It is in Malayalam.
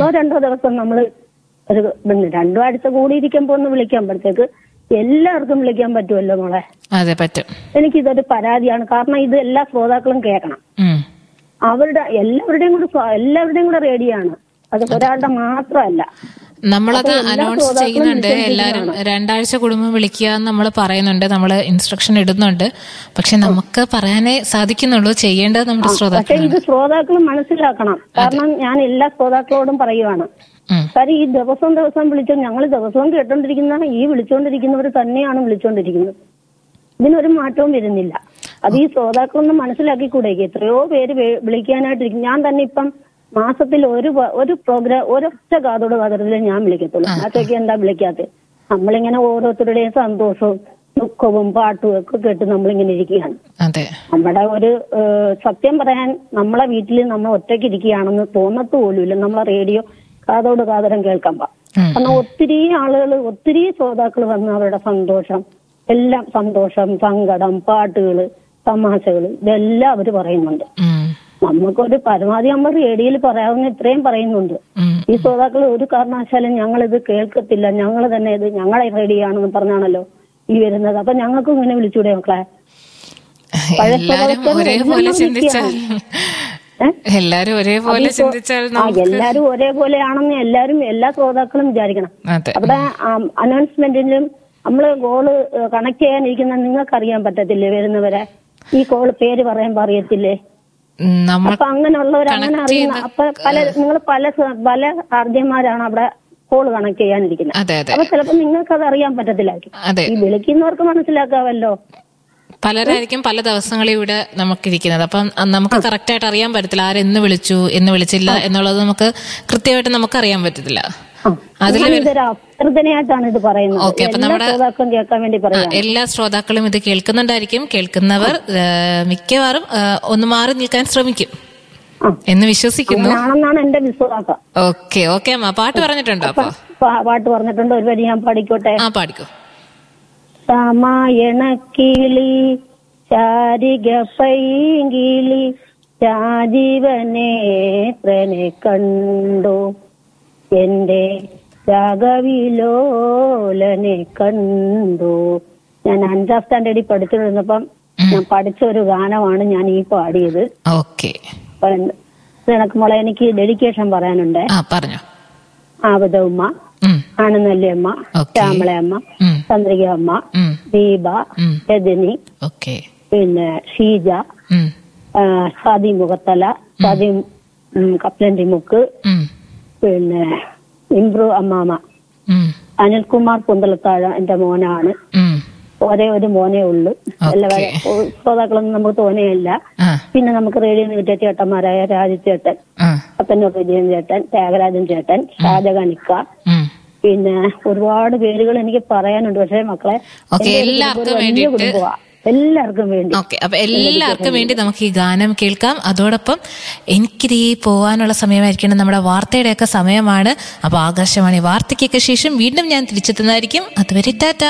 ഒന്നോ രണ്ടോ ദിവസം നമ്മൾ ഒരു പിന്നെ രണ്ടു ആഴ്ച കൂടിയിരിക്കുമ്പോ ഒന്ന് വിളിക്കുമ്പോഴത്തേക്ക് എല്ലാവർക്കും വിളിക്കാൻ പറ്റുമല്ലോ മോളെ അതെ പറ്റും എനിക്കിതൊരു പരാതിയാണ് കാരണം ഇത് എല്ലാ ശ്രോതാക്കളും കേൾക്കണം ഉം. അവരുടെ എല്ലാവരുടെയും കൂടെ സ്വ- എല്ലാവരുടെയും കൂടെ റേഡിയാണ് അത് ഒരാളുടെ മാത്രമല്ല നമ്മളത് അപ്പൊ എല്ലാ അനൗൺസ് ശ്രോതാക്കളും ചെയ്യുന്നുണ്ട് വിളിച്ചോണ്ടിരിക്കുന്നതാണ്. എല്ലാരും രണ്ടാഴ്ച കൂടുമ്പോൾ വിളിക്കുക എന്ന് നമ്മൾ പറയുന്നുണ്ട് നമ്മൾ ഇൻസ്ട്രക്ഷൻ ഇടുന്നുണ്ട് പക്ഷെ നമുക്ക് പറയാനേ സാധിക്കുന്നുള്ളൂ ചെയ്യേണ്ടത് നമ്മുടെ പക്ഷെ ശ്രോതാക്കളാണ് ഇത് ശ്രോതാക്കൾ മനസ്സിലാക്കണം കാരണം ഞാൻ എല്ലാ ശ്രോതാക്കളോടും പറയുവാണ് ഉം. കാര്യം ഈ ദിവസം ദിവസം വിളിച്ചോ ഞങ്ങൾ ദിവസവും കേട്ടോണ്ടിരിക്കുന്നതാണ് ഈ വിളിച്ചോണ്ടിരിക്കുന്നവർ തന്നെയാണ് വിളിച്ചോണ്ടിരിക്കുന്നത് ഇതിനൊരു മാറ്റവും വരുന്നില്ല അത് ഈ ശ്രോതാക്കളൊന്നും മനസ്സിലാക്കിക്കൂടെ എത്രയോ പേര് വേ- വിളിക്കാനായിട്ടിരിക്കും ഞാൻ തന്നെ ഇപ്പം മാസത്തിൽ ഒരു വ- ഒരു പ്രോഗ്രാം ഒരൊറ്റ കാതോട് കാതോടത്തിലേ ഞാൻ വിളിക്കത്തുള്ളൂ അതിനകത്തേക്ക് എന്താ വിളിക്കാത്തത് നമ്മളിങ്ങനെ ഓരോരുത്തരുടെയും സന്തോഷവും ദുഃഖവും പാട്ടും ഒക്കെ കേട്ട് നമ്മളിങ്ങനെ ഇരിക്കുകയാണ് അതെ നമ്മുടെ ഒരു ഏഹ്, സത്യം പറയാൻ നമ്മളെ വീട്ടിൽ നമ്മൾ ഒറ്റയ്ക്ക് ഇരിക്കുകയാണെന്ന് തോന്നത്തു പോലുമില്ല നമ്മളെ റേഡിയോ കാതോട് കാതോരം കേൾക്കാൻ പാ ഉം. കാരണം ഒത്തിരി ആളുകൾ ഒത്തിരി ശ്രോതാക്കൾ വന്ന് അവരുടെ സന്തോഷം എല്ലാം സന്തോഷം സങ്കടം പാട്ടുകള് തമാശകള് ഇതെല്ലാം അവര് പറയുന്നുണ്ട് ഉം. നമുക്കൊരു പരമാവധി നമ്മൾ റേഡിയോയിൽ പറയാവുന്ന ഇത്രയും പറയുന്നുണ്ട് ഉം. ഈ ശ്രോതാക്കൾ ഒരു കാരണവശാലും ഞങ്ങൾ ഇത് കേൾക്കത്തില്ല ഞങ്ങൾ തന്നെ ഇത് ഞങ്ങളെ റേഡിയോ ആണെന്ന് പറഞ്ഞാണല്ലോ ഈ വരുന്നത് അപ്പൊ ഞങ്ങൾക്കും ഇങ്ങനെ വിളിച്ചൂടെ മക്കളെ പഴയ എല്ലാരും സ്വഭാവത്തിൽ ഒരേപോലെ എല്ലാം ചിന്തിച്ചാൽ ഏ? എല്ലാരും ഒരേപോലെ അതിപ്പോ- ചിന്തിച്ചാൽ ആ നമുക്ക് എല്ലാരും ഒരേപോലെയാണെന്ന് എല്ലാരും എല്ലാ ശ്രോതാക്കളും വിചാരിക്കണം അതെ അവിടെ അനൗൺസ്മെന്റിലും നമ്മള് കോള് കണക്ട് ചെയ്യാനിരിക്കുന്ന നിങ്ങൾക്ക് അറിയാൻ പറ്റത്തില്ലേ വരുന്നവരെ ഈ കോള് പേര് പറയുമ്പോ അറിയത്തില്ലേ ഉം, നമ്മൾ അപ്പൊ അങ്ങനെയുള്ളവർ അങ്ങനെ connect അറിയുന്ന ചെയ്യുന്ന- അപ്പൊ പല നിങ്ങൾ പല സ- പല ആർദ്യന്മാരാണ് അവിടെ കോള് കണക്ട് ചെയ്യാനിരിക്കുന്നത് അതെ അതെ അപ്പൊ ചിലപ്പോ നിങ്ങൾക്ക് അത് അറിയാൻ പറ്റത്തില്ലായിരിക്കും അതെ ഈ വിളിക്കുന്നവർക്ക് മനസ്സിലാക്കാവല്ലോ പലരായിരിക്കും പല ദിവസങ്ങളിൽ ഇവിടെ നമുക്കിരിക്കുന്നത് അപ്പം അ- നമുക്ക് കറക്റ്റ് ആയിട്ട് അറിയാൻ പറ്റത്തില്ല ആരെന്ന് വിളിച്ചു എന്ന് വിളിച്ചില്ല എന്നുള്ളത് നമുക്ക് കൃത്യമായിട്ട് നമുക്ക് അറിയാൻ പറ്റത്തില്ല ആ, അതില് ഞാൻ ഇതൊരു അഭ്യർത്ഥനയായിട്ടാണ് ഇത് പറയുന്നത് ഓക്കേ, അപ്പൊ എല്ലാ നമ്മുടെ- ശ്രോതാക്കളും കേൾക്കാൻ വേണ്ടി ആ, പറയാം എല്ലാ ശ്രോതാക്കളും ഇത് കേൾക്കുന്നുണ്ടായിരിക്കും കേൾക്കുന്നവർ ഏ, മിക്കവാറും ഏ, ഒന്ന് മാറി നിൽക്കാൻ ശ്രമിക്കും ആ. എന്ന് വിശ്വസിക്കുന്നു അങ്ങനെയാണെന്നാണ് എന്റെ വിശ്വാസം ഓക്കെ ഓക്കെ അമ്മ പാട്ട് പറഞ്ഞിട്ടുണ്ടോ അപ്പൊ പാ- പാട്ട് പറഞ്ഞിട്ടുണ്ട് ഒരു വരി ഞാൻ പാടിക്കോട്ടെ ആ പാടിക്കോ സമായണക്കിളി ചാരിക പൈങ്കിളി രാജീവനേത്രനെ കണ്ടു എന്റെ രാഗവിലോലനെ കണ്ടു ഞാൻ അഞ്ചാം സ്റ്റാൻഡേർഡിൽ പഠിച്ചിരുന്നപ്പം ഞാൻ പഠിച്ച ഒരു ഗാനമാണ് ഞാൻ ഈ പാടിയത് ഓക്കെ അപ്പൊ നിനക്ക് മോളെ എനിക്ക് ഡെഡിക്കേഷൻ പറയാനുണ്ട് ആ പറഞ്ഞോ ആവതമ്മ ഉം, ആനന്ദല്യമ്മ ഓക്കേ. ശ്യാമളയമ്മ ഉം, ചന്ദ്രിക അമ്മ ഉം, ദീപ ഉം. രജനി ഓക്കെ പിന്നെ ഷീജ ഉം, ആ, സാദി മുഖത്തല സാദി ഉം, കപ്പലണ്ടി മുക്ക് ഉം, പിന്നെ ഇംബ്രു അമ്മാമ ഉം, അനിൽകുമാർ കുന്തളത്താഴ എന്റെ മോനാണ് ഉം. ഒരേ ഒരു മോനേ ഉള്ളൂ ഓക്കേ. എല്ലാവരും ശ്രോതാക്കളൊന്നും നമുക്ക് തോനെയില്ല ആ, പിന്നെ നമുക്ക് റേഡിയോ കിട്ടിയ ചേട്ടന്മാരായ രാജചേട്ടൻ ആ, അപ്പന്നൂർ വിജയൻ ചേട്ടൻ ത്യാഗരാജൻ ചേട്ടൻ ഷാജഹാനിക്ക ഉം. പിന്നെ ഒരുപാട് പേരുകൾ എനിക്ക് പറയാനുണ്ട് പക്ഷേ മക്കളെ ഓക്കേ, എന്റെ ഒരു എല്ലാവർക്കും കുടുംബം ഒരു വലിയ വേണ്ടിയിട്ട് കുടുംബമാ. എല്ലാവർക്കും വേണ്ടി ഓക്കെ അപ്പൊ എല്ലാവർക്കും വേണ്ടി നമുക്ക് ഈ ഗാനം കേൾക്കാം അതോടൊപ്പം എനിക്കിത് ഈ പോവാനുള്ള സമയമായിരിക്കണം നമ്മുടെ വാർത്തയുടെയൊക്കെ സമയമാണ് അപ്പൊ ആകാശവാണി വാർത്തയ്ക്കൊക്കെ ശേഷം വീണ്ടും ഞാൻ തിരിച്ചെത്തുന്നതായിരിക്കും അതുവരെ ടാറ്റ